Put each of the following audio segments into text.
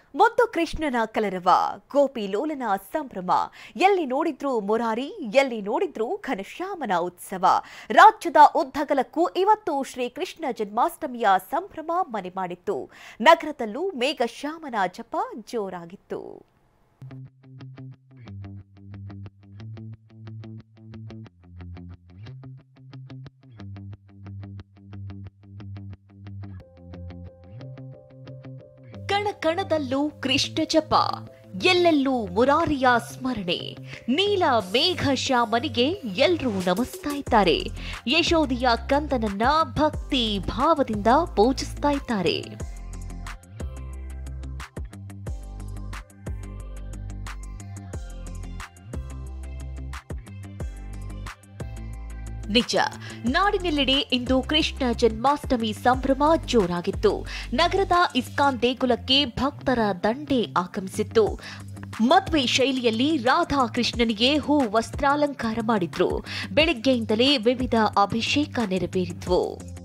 ಮುದ್ದು ಕೃಷ್ಣನ ಕಲರವ ಗೋಪಿ ಲೋಲನ ಸಂಭ್ರಮ ಎಲ್ಲಿ ನೋಡಿದ್ರೂ ಮುರಾರಿ ಎಲ್ಲಿ ನೋಡಿದ್ರೂ ಘನಶ್ಯಾಮನ ಉತ್ಸವ ರಾಜ್ಯದ ಉದ್ದಗಲಕ್ಕೂ ಇವತ್ತು ಶ್ರೀ ಕೃಷ್ಣ ಜನ್ಮಾಷ್ಟಮಿಯ ಸಂಭ್ರಮ ಮನೆ ಮಾಡಿತ್ತು ನಗರದಲ್ಲೂ ಮೇಘಶ್ಯಾಮನ ಜಪ ಜೋರಾಗಿತ್ತು ಕಣ ಕಣದಲ್ಲೂ ಕೃಷ್ಣ ಜಪ ಎಲ್ಲೆಲ್ಲೂ ಮುರಾರಿಯ ಸ್ಮರಣೆ ನೀಲ ಮೇಘ ಶ್ಯಾಮನಿಗೆ ಎಲ್ರೂ ನಮಿಸ್ತಾ ಇದ್ದಾರೆ ಯಶೋದಿಯ ಕಂದನನ್ನ ಭಕ್ತಿ ಭಾವದಿಂದ ಪೂಜಿಸ್ತಾ ಇದ್ದಾರೆ ನಿಜ ನಾಡಿನೆಲ್ಲೆಡೆ ಇಂದು ಕೃಷ್ಣ ಜನ್ಮಾಷ್ಟಮಿ ಸಂಭ್ರಮ ಜೋರಾಗಿತ್ತು ನಗರದ ಇಸ್ಕಾನ್ ದೇಗುಲಕ್ಕೆ ಭಕ್ತರ ದಂಡೆ ಆಗಮಿಸಿತ್ತು ಮದ್ವೆ ಶೈಲಿಯಲ್ಲಿ ರಾಧಾ ಕೃಷ್ಣನಿಗೆ ಹೂ ವಸ್ತ್ರಾಲಂಕಾರ ಮಾಡಿದ್ರು ಬೆಳಿಗ್ಗೆಯಿಂದಲೇ ವಿವಿಧ ಅಭಿಷೇಕ ನೆರವೇರಿದ್ವು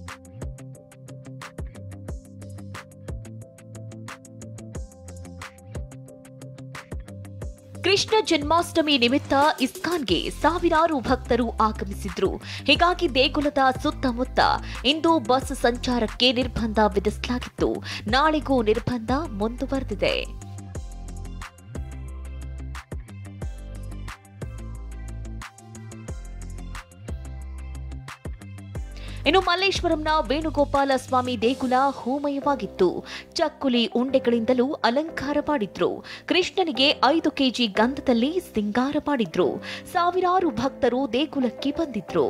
ಕೃಷ್ಣ ಜನ್ಮಾಷ್ಟಮಿ ನಿಮಿತ್ತ ಇಸ್ಕಾನ್ಗೆ ಸಾವಿರಾರು ಭಕ್ತರು ಆಗಮಿಸಿದ್ರು ಹೀಗಾಗಿ ದೇಗುಲದ ಸುತ್ತಮುತ್ತ ಇಂದು ಬಸ್ ಸಂಚಾರಕ್ಕೆ ನಿರ್ಬಂಧ ವಿಧಿಸಲಾಗಿತ್ತು ನಾಳೆಗೂ ನಿರ್ಬಂಧ ಮುಂದುವರೆದಿದೆ ಇನ್ನು ಮಲ್ಲೇಶ್ವರಂನ ವೇಣುಗೋಪಾಲ ಸ್ವಾಮಿ ದೇಗುಲ ಹೂಮಯವಾಗಿತ್ತು ಚಕ್ಕುಲಿ ಉಂಡೆಗಳಿಂದಲೂ ಅಲಂಕಾರ ಮಾಡಿದ್ರು ಕೃಷ್ಣನಿಗೆ ಐದು ಕೆಜಿ ಗಂಧದಲ್ಲಿ ಸಿಂಗಾರ ಮಾಡಿದ್ರು ಸಾವಿರಾರು ಭಕ್ತರು ದೇಗುಲಕ್ಕೆ ಬಂದಿದ್ರು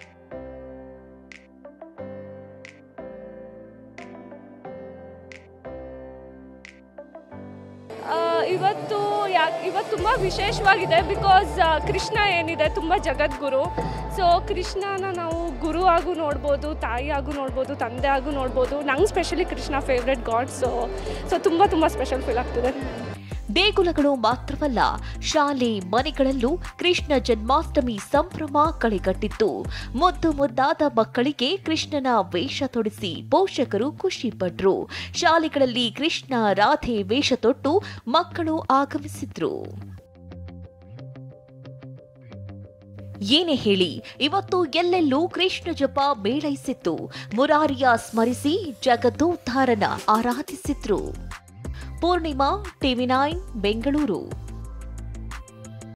ಆ, ಇವತ್ತು ಯಾಕೆ ಇವತ್ತು ತುಂಬ ವಿಶೇಷವಾಗಿದೆ ಬಿಕಾಸ್ ಕೃಷ್ಣ ಏನಿದೆ ತುಂಬ ಜಗದ್ಗುರು ಸೊ ಕೃಷ್ಣನ ನಾವು ಗುರು ಆಗು ನೋಡ್ಬೋದು ತಾಯಿ ಆಗು ನೋಡ್ಬೋದು ತಂದೆ ಆಗು ನೋಡ್ಬೋದು ನಂಗೆ specially Krishna favourite god so so ತುಂಬ ತುಂಬ ಸ್ಪೆಷಲ್ ಫೀಲ್ ಆಗ್ತಿದೆ ದೇಗುಲಗಳು ಮಾತ್ರವಲ್ಲ ಶಾಲೆ ಮನೆಗಳಲ್ಲೂ ಕೃಷ್ಣ ಜನ್ಮಾಷ್ಟಮಿ ಸಂಭ್ರಮ ಕಳೆಗಟ್ಟಿತ್ತು ಮುದ್ದು ಮುದ್ದಾದ ಮಕ್ಕಳಿಗೆ ಕೃಷ್ಣನ ವೇಷ ತೊಡಿಸಿ ಪೋಷಕರು ಖುಷಿ ಪಟ್ರು ಶಾಲೆಗಳಲ್ಲಿ ಕೃಷ್ಣ ರಾಧೆ ವೇಷ ತೊಟ್ಟು ಮಕ್ಕಳು ಆಗಮಿಸಿದ್ರು ಏನೇ ಹೇಳಿ ಇವತ್ತು ಎಲ್ಲೆಲ್ಲೂ ಕೃಷ್ಣ ಜಪ ಮೇಳೈಸಿತ್ತು ಮುರಾರಿಯ ಸ್ಮರಿಸಿ ಜಗದೋದ್ಧಾರನ ಆರಾಧಿಸಿದ್ರು ಪೂರ್ಣಿಮಾ ಟಿವಿ ನೈನ್ ಬೆಂಗಳೂರು